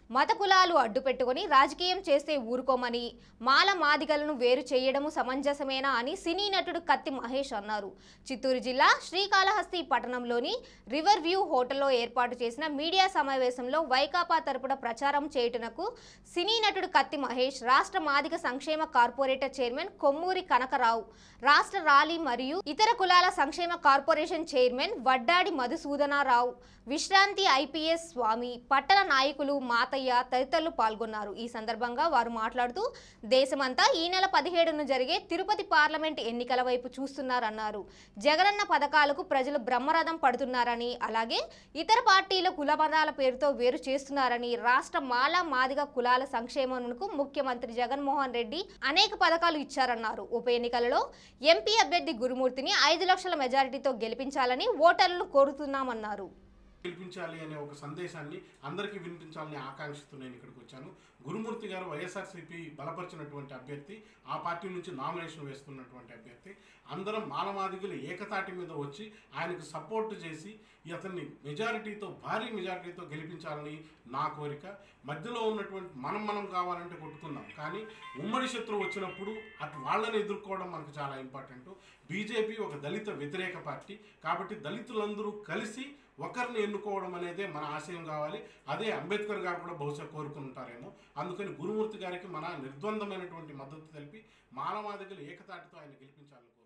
మత కులాలు అడ్డుపెట్టుకుని రాజకీయం చేస్తే ఊరుకోమని మాల మాదిగలను వేరు చేయడము సమంజసమేనా అని సినీ నటుడు కత్తి మహేష్ అన్నారు చిత్తూరు జిల్లా శ్రీకాళహస్తి పట్టణంలోని రివర్ వ్యూ హోటల్లో ఏర్పాటు చేసిన మీడియా సమావేశంలో వైకాపా తరపున ప్రచారం చేయుటనకు సినీ నటుడు కత్తి మహేష్ రాష్ట్ర మాదిగ సంక్షేమ కార్పొరేటర్ చైర్మన్ కొమ్మూరి కనకరావు రాష్ట్ర రాలీ మరియు ఇతర కులాల సంక్షేమ కార్పొరేషన్ చైర్మన్ వడ్డాడి మధుసూదనారావు విశ్రాంతి ఐపీఎస్ స్వామి పట్టణ నాయకులు మాతయ్య తదితరులు పాల్గొన్నారు ఈ సందర్భంగా వారు మాట్లాడుతూ దేశమంతా ఈ నెల పదిహేడున జరిగే తిరుపతి పార్లమెంట్ ఎన్నికల వైపు చూస్తున్నారన్నారు జగనన్న పథకాలకు ప్రజలు బ్రహ్మరథం పడుతున్నారని అలాగే ఇతర పార్టీల కుల పదాల పేరుతో వేరు చేస్తున్నారని రాష్ట్ర మాల మాదిగ కులాల సంక్షేమంకు ముఖ్యమంత్రి జగన్మోహన్ రెడ్డి అనేక పథకాలు ఇచ్చారన్నారు ఉప ఎన్నికలలో ఎంపీ అభ్యర్థి గురుమూర్తిని ఐదు లక్షల మెజారిటీతో గెలిపించాలని ఓటర్లను కోరుతున్నామన్నారు గెలిపించాలి అనే ఒక సందేశాన్ని అందరికీ వినిపించాలని ఆకాంక్షతో నేను ఇక్కడికి వచ్చాను గురుమూర్తి గారు వైఎస్ఆర్సీపీ బలపరిచినటువంటి అభ్యర్థి ఆ పార్టీ నుంచి నామినేషన్ వేస్తున్నటువంటి అభ్యర్థి అందరం మానవాదికులు ఏకతాటి మీద వచ్చి ఆయనకు సపోర్ట్ చేసి అతన్ని మెజారిటీతో భారీ మెజారిటీతో గెలిపించాలని నా కోరిక మధ్యలో ఉన్నటువంటి మనం మనం కావాలంటే కొట్టుకుందాం కానీ ఉమ్మడి శత్రువు వచ్చినప్పుడు అటు వాళ్ళని ఎదుర్కోవడం మనకు చాలా ఇంపార్టెంట్ బీజేపీ ఒక దళిత వ్యతిరేక పార్టీ కాబట్టి దళితులందరూ కలిసి ఒకరిని ఎన్నుకోవడం అనేదే మన ఆశయం కావాలి అదే అంబేద్కర్ గారు కూడా బహుశా కోరుకుంటారేమో అందుకని గురుమూర్తి గారికి మన నిర్ద్వందమైనటువంటి మద్దతు తెలిపి మానవాదికలు ఏకతాటితో ఆయన గెలిపించాలి